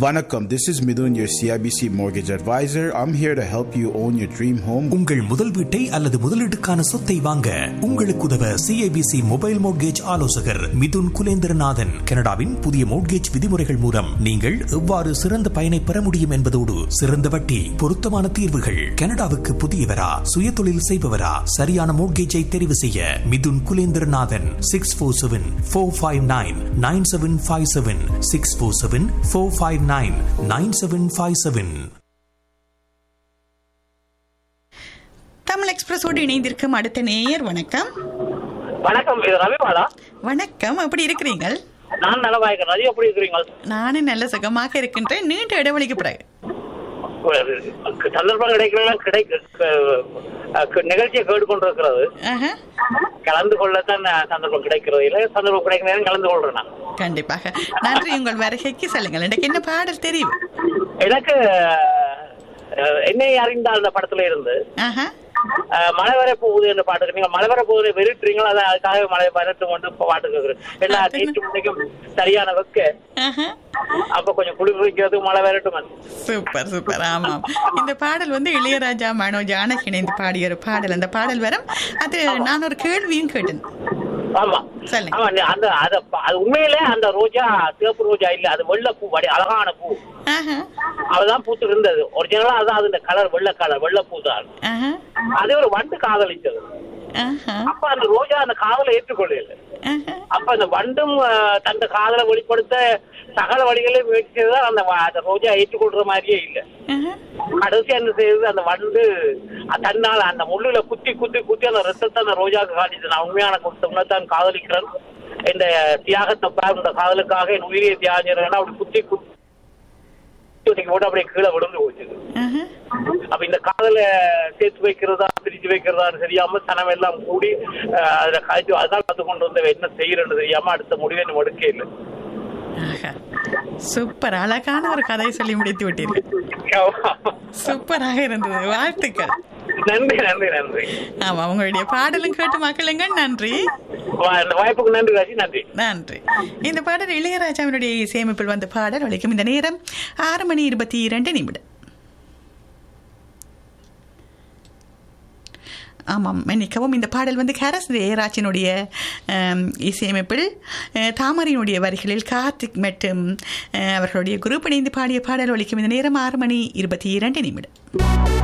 Vanakkam, this is Midun, your CIBC mortgage advisor. I'm here to help you own your dream home. உங்கள் முதல் வீட்டை அல்லது முதலீட்டுக்கான சொத்தை வாங்க உங்களுக்கு உதவ சிஐபிசி மொபைல் மோட்கேஜ் ஆலோசகர் மிதுன் குலேந்திரநாதன் கனடாவின் புதிய மோட்கேஜ் விதிமுறைகள் மூலம் நீங்கள் எவ்வாறு சிறந்த பயனை பெற முடியும் என்பதோடு சிறந்த வட்டி பொருத்தமான தீர்வுகள் கனடாவுக்கு புதியவரா சுயதொழில் செய்பவரா சரியான மோட்கேஜை தெரிவு செய்ய Mithun Kulendranathan six four seven four five nine nine seven five seven six four seven four five nine nine seven five seven Tamil எக்ஸ்பிரஸோடு இணைந்திருக்கும் அடுத்த நேயர் வணக்கம் வணக்கம் இது ரவிபாலா வணக்கம் எப்படி இருக்கிறீங்கள் நான் நலவாய்க்கிறேன் ரவி எப்படி இருக்கிறீங்க நானும் நல்ல சுகமாக இருக்கின்றேன் நீண்ட இடைவெளிக்கு பிறகு சந்தர்ப்பம் கிடைக்கலாம் கிடைக்க க- நிகழ்ச்சியை கேட்டுக்கொண்டிருக்கிறது ஆஹா, கலந்து கொள்ளத்தான் சந்தர்ப்பம் கிடைக்கிறது இல்லை சந்தர்ப்பம் கிடைக்கிற நேரம் கலந்து கொள்றேன் நான் கண்டிப்பாக நன்றி உங்கள் வருகைக்கு சொல்லுங்கள் எனக்கு என்ன பாடல் தெரியும் எனக்கு அஹ், என்னை அறிந்தால் அந்த படத்துல இருந்து ஆஹா அஹ், மழை வர போகுது என்ற பாட்டுக்கு நீங்க மழை வர போகுது வெறுட்டுறீங்களோ அதை அதுக்காக மழை வரட்டும் கொண்டு இப்ப பாட்டு கேட்குறேன் ஏன்னா நேற்று முன்னைக்கும் சரியான வெக்க ஆஹா அப்ப கொஞ்சம் குளிர் வைக்கிறதுக்கு மழை வரட்டும் சூப்பர் சூப்பர் ஆமாம் இந்த பாடல் வந்து இளையராஜா மனோ ஜானகி இணைந்து பாடிய ஒரு பாடல் அந்த பாடல் வரும் அது நான் ஒரு கேள்வியும் கேட்டேன் ஆமா சொல்லுங்க. ஆமா நீ- அந்த அத அது உண்மையிலே அந்த ரோஜா சிவப்பு ரோஜா இல்ல அது வெள்ளை பூ வடி அழகான பூ ஆஹா அதுதான் பூத்து இருந்தது ஒரிஜினலா அதான் அது கலர் வெள்ளை கலர் வெள்ளை பூ தான் ஆஹா அதே ஒரு வண்டு காதலிச்சது ஆஹா அப்ப அந்த ரோஜா அந்த காதலை ஏற்றுக்கொள்ளல ஆஹா அப்ப அந்த வண்டும் அஹ், தன் காதலை வெளிப்படுத்த சகல வழிகளையும் முயற்சி செய்ததால் அந்த வ- அந்த ரோஜா ஏற்றுக்கொள்ற மாதிரியே இல்ல ஆஹா கடைசி என்ன செய்யுது அந்த வண்டு அ- தன்னால அந்த முள்ளுல குத்தி குத்தி குத்தி அந்த ரத்தத்தை அந்த ரோஜாக்கு காட்டிச்சு நான் உண்மையான குத்தம்னா தான் காதலிக்கிறேன் இந்த தியாகத்தை பார் இந்த காதலுக்காக என் உயிரியை தியாகம் அப்படி குத்தி குத்தி போட்டு அப்படியே கீழே விழுந்து போச்சு ஆஹா அப்ப இந்த காதலை சேர்த்து வைக்கிறதா பிரிச்சு வைக்கிறதான்னு தெரியாம சனம் எல்லாம் கூடி அஹ், அதுல காய்ச்சி அதான் பார்த்து கொண்டு வந்த என்ன செய்யறன்னு தெரியாம அடுத்த முடிவை நம்ம எடுக்க இல்லை ஆஹா. சூப்பர் அழகான ஒரு கதையை சொல்லி முடித்து விட்டீர்கள் சூப்பராக இருந்தது வாழ்த்துக்கள் நன்றி நன்றி நன்றி ஆமா உங்களுடைய பாடலும் கேட்டு மக்களுங்க நன்றி வா- இந்த வாய்ப்புக்கு நன்றி ராஜி நன்றி நன்றி இந்த பாடல் இளையராஜாவினுடைய இசையமைப்பில் வந்த பாடல் ஒழிக்கும் இந்த நேரம் ஆறு மணி இருபத்தி இரண்டு நிமிடம் ஆமாம் மன்னிக்கவும் இந்த பாடல் வந்து கரஸ் ஜெயராஜினுடைய ஆம், இசையமைப்பில் அஹ், தாமரையினுடைய வரிகளில் கார்த்திக் மற்றும் அஹ், அவர்களுடைய குரூப் இணைந்து பாடிய பாடல் ஒழிக்கும் இந்த நேரம் ஆறு மணி இருபத்தி இரண்டு நிமிடம்